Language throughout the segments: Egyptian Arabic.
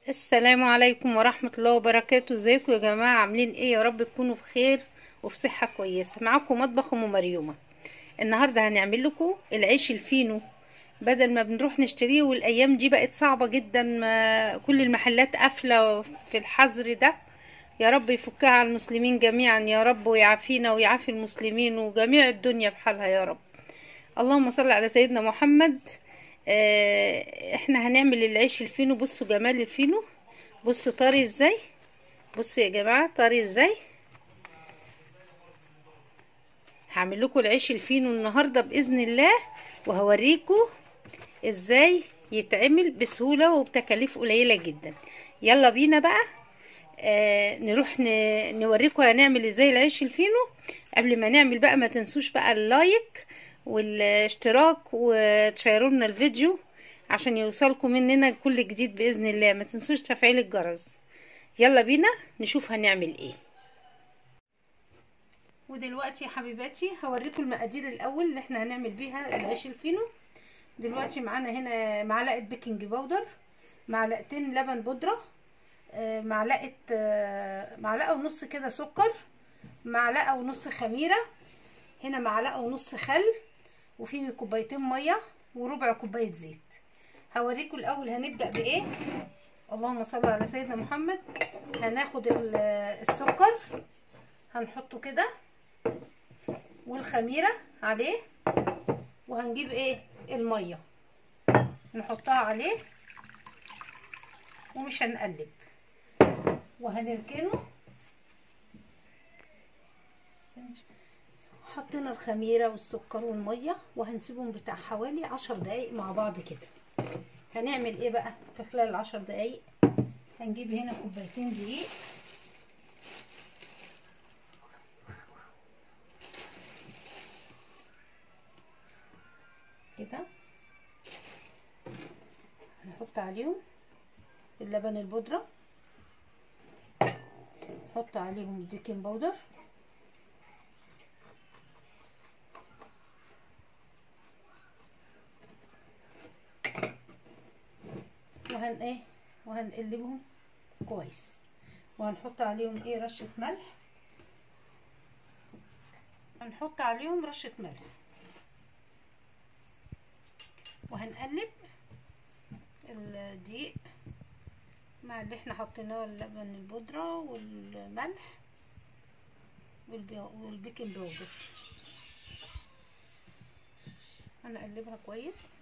السلام عليكم ورحمة الله وبركاته ازيكم يا جماعة عاملين ايه يا رب تكونوا بخير وفي صحة كويسة معاكم مطبخ ام مريومة النهاردة هنعمل لكم العيش الفينو بدل ما بنروح نشتريه والايام دي بقت صعبة جدا ما كل المحلات قافلة في الحظر ده يا رب يفكها على المسلمين جميعا يا رب ويعافينا ويعافي المسلمين وجميع الدنيا بحالها يا رب اللهم صل على سيدنا محمد آه، احنا هنعمل العيش الفينو بصوا جمال الفينو بصوا طري ازاي بصوا يا جماعة طري ازاي هعمل لكم العيش الفينو النهاردة بإذن الله وهوريكم ازاي يتعمل بسهولة وبتكاليف قليلة جدا يلا بينا بقى آه نروح ن- نوريكم هنعمل ازاي العيش الفينو قبل ما نعمل بقى ما تنسوش بقى اللايك والاشتراك وتشيروا لنا الفيديو عشان يوصلكم مننا كل جديد بإذن الله ما تنسوش تفعيل الجرس يلا بينا نشوف هنعمل ايه ودلوقتي يا حبيباتي هوريكم المقادير الاول اللي احنا هنعمل بيها العيش الفينو دلوقتي معانا هنا معلقه بيكنج باودر معلقتين لبن بودره آه، معلقه آه، معلقه ونص كده سكر معلقه ونص خميره هنا معلقه ونص خل وفي كوبايتين ميه وربع كوبايه زيت هوريكم الاول هنبدا بايه اللهم صل على سيدنا محمد هناخد ال- السكر هنحطه كده والخميره عليه وهنجيب ايه الميه نحطها عليه ومش هنقلب وهنركنه حطينا الخميره والسكر والميه وهنسيبهم بتاع حوالي عشر دقايق مع بعض كده هنعمل ايه بقى في خلال العشر دقايق هنجيب هنا كوبايتين دقيق كده هنحط عليهم اللبن البودرة نحط عليهم البيكنج باودر وهن ايه وهنقلبهم كويس وهنحط عليهم ايه رشة ملح هنحط عليهم رشة ملح وهنقلب الدقيق مع اللي احنا حطيناه اللبن البودرة والملح والبي- والبيكنج باودر هنقلبها كويس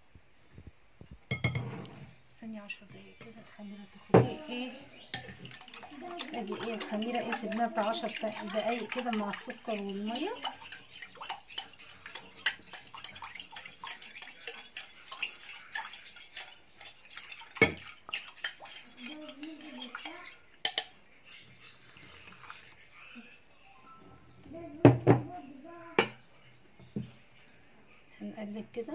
ثانية عشر دقايق كده الخميرة تاخد ايه ايه ادي ايه الخميرة ايه سيبناها بتاع عشر دقايق كده مع السكر والمية هنقلب كده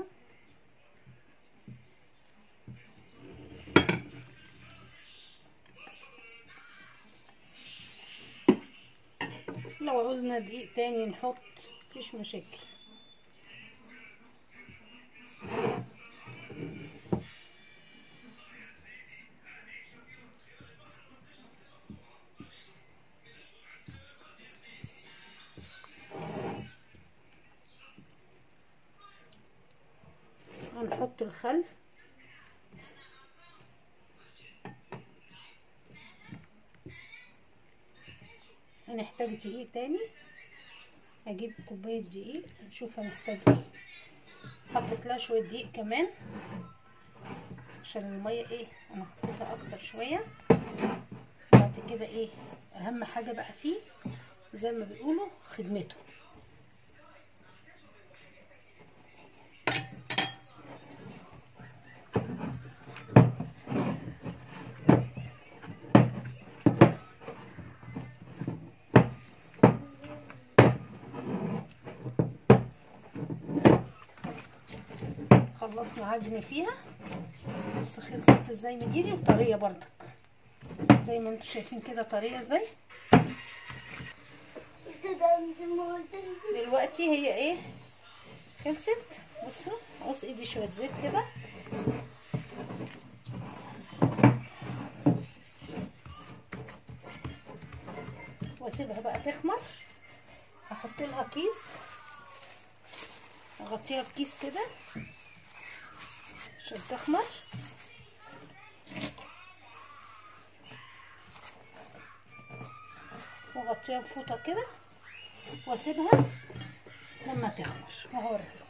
لو عوزنا دقيق تاني نحط مفيش مشاكل هنحط الخل هنحتاج دقيق تاني هجيب كوباية دقيق نشوف هنحتاج ايه حطيت لها شوية دقيق كمان عشان المية ايه انا حطيتها اكتر شوية بعد كده ايه اهم حاجة بقى فيه زي ما بيقولوا خدمته خلصنا عجن فيها بص خلصت ازاي من ايدي وطريه برضك زي ما انتم شايفين كده طريه ازاي دلوقتي هي ايه خلصت بصوا اقص ايدي شويه زيت كده واسيبها بقى تخمر هحط لها كيس اغطيها بكيس كده عشان تخمر واغطيها بفوطه كده واسيبها لما تخمر وهوريلكم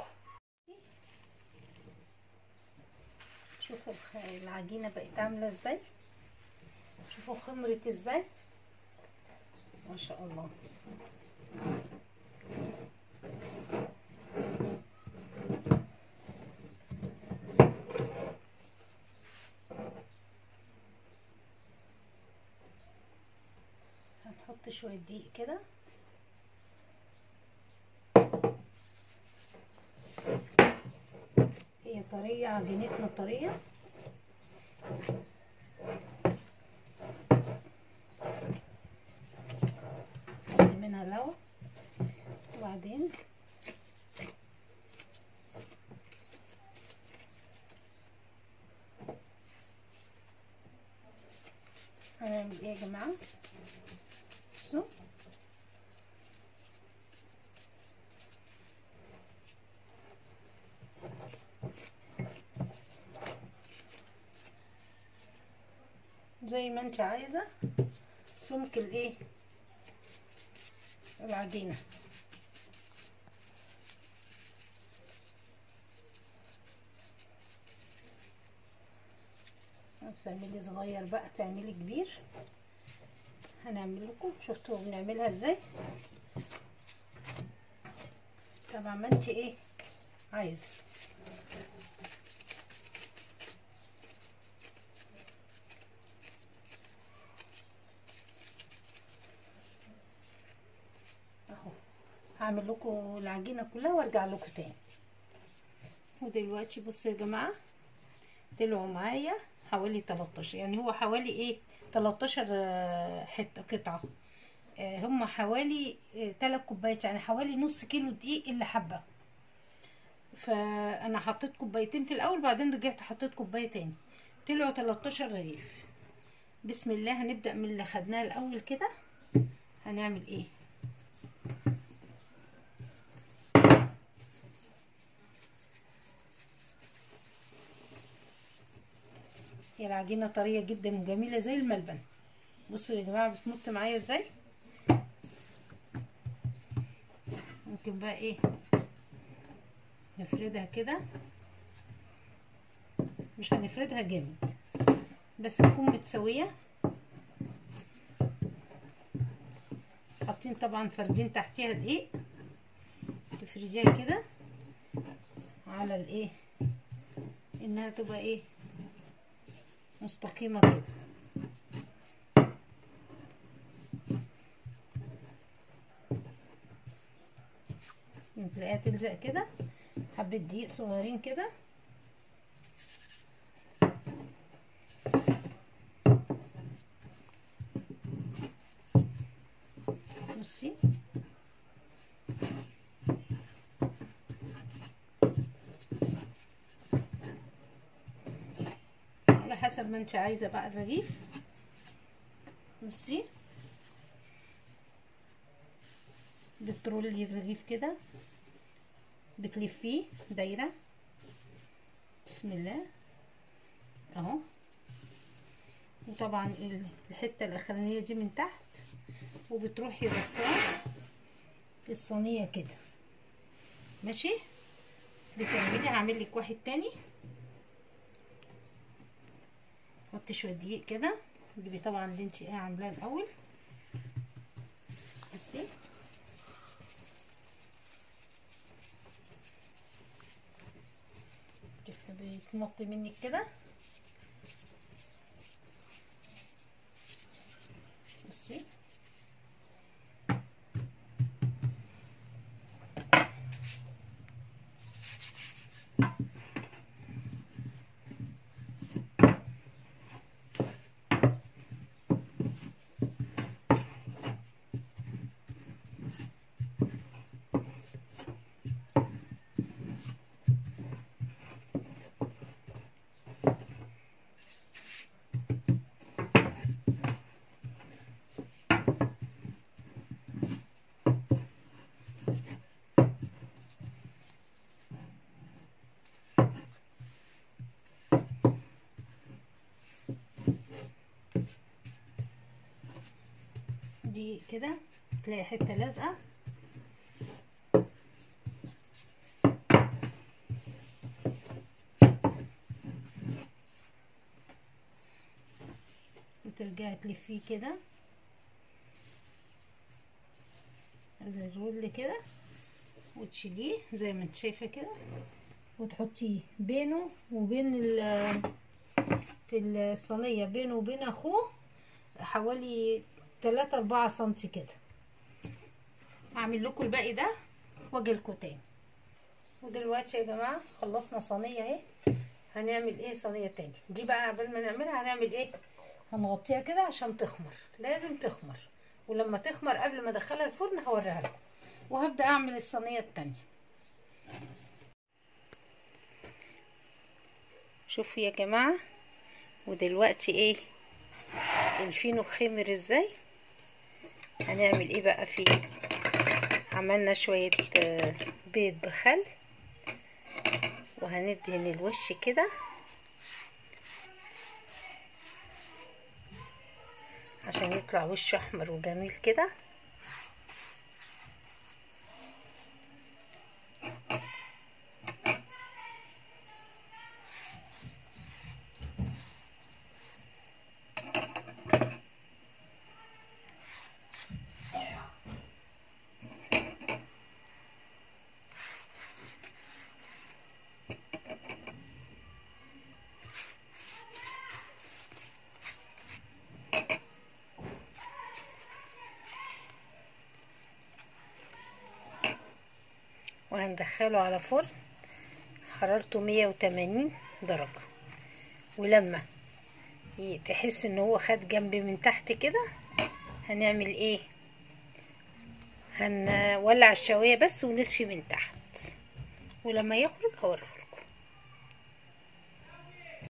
شوفوا العجينه بقت عامله ازاي شوفوا خمرت ازاي ما شاء الله هنحط شويه دقيق كده هي طريه عجينتنا طريه نحط منها لو وبعدين هنعمل ايه يا جماعه بصوا زي ما انت عايزه سمك الايه العجينه تعملي صغير بقى تعملي كبير هنعمل لكم شفتوا بنعملها ازاي طبعا ما انت ايه عايزه اهو هعمل لكم العجينه كلها وارجع لكم تاني ودلوقتي بصوا يا جماعه طلعوا معايا حوالي 13 يعني هو حوالي ايه 13 حته قطعه هم حوالي 3 كوبايات يعني حوالي نص كيلو دقيق اللي حبه فانا حطيت كوبايتين في الاول بعدين رجعت حطيت كوبايه تاني طلعوا 13 رغيف بسم الله هنبدا من اللي خدناه الاول كده هنعمل ايه هي العجينة طرية جدا وجميلة زي الملبن بصوا يا جماعة بتمط معايا ازاي ممكن بقى ايه نفردها كده مش هنفردها جامد بس تكون متساوية حاطين طبعا فردين تحتيها دقيق تفرديها كده على الايه انها تبقى ايه مستقيمة كده تلاقيها تلزق كده حبة دقيق صغيرين كده بصي على حسب ما انت عايزه بقى الرغيف بصي بترولي الرغيف كده بتلفيه دايره بسم الله اهو وطبعا الحته الاخرانيه دي من تحت وبتروحي رصاه في الصينيه كده ماشي بتعملي هعمل لك واحد تاني حطي شويه دقيق كده تجيبي طبعا اللي انت ايه عاملاه الاول بصي بتنطي منك كده بصي دقيق كده تلاقي حته لازقه وترجعي تلفيه كده زي الرول كده وتشيليه زي ما انت شايفه كده وتحطيه بينه وبين ال في الصينيه بينه وبين اخوه حوالي 3 4 سنتي كده اعمل لكم الباقي ده واجي لكم تاني ودلوقتي يا جماعه خلصنا صينيه اهي هنعمل ايه صينيه تاني دي بقى قبل ما نعملها هنعمل ايه هنغطيها كده عشان تخمر لازم تخمر ولما تخمر قبل ما ادخلها الفرن هوريها لكم وهبدا اعمل الصينيه التانية شوفوا يا جماعه ودلوقتي ايه الفينو خمر ازاي هنعمل ايه بقى فيه عملنا شويه بيض بخل وهندهن الوش كده عشان يطلع وشه احمر وجميل كده وهندخله على فرن حرارته مية وتمانين درجة ولما تحس ان هو خد جنب من تحت كده هنعمل ايه هنولع الشواية بس ونطفي من تحت ولما يخرج هوريه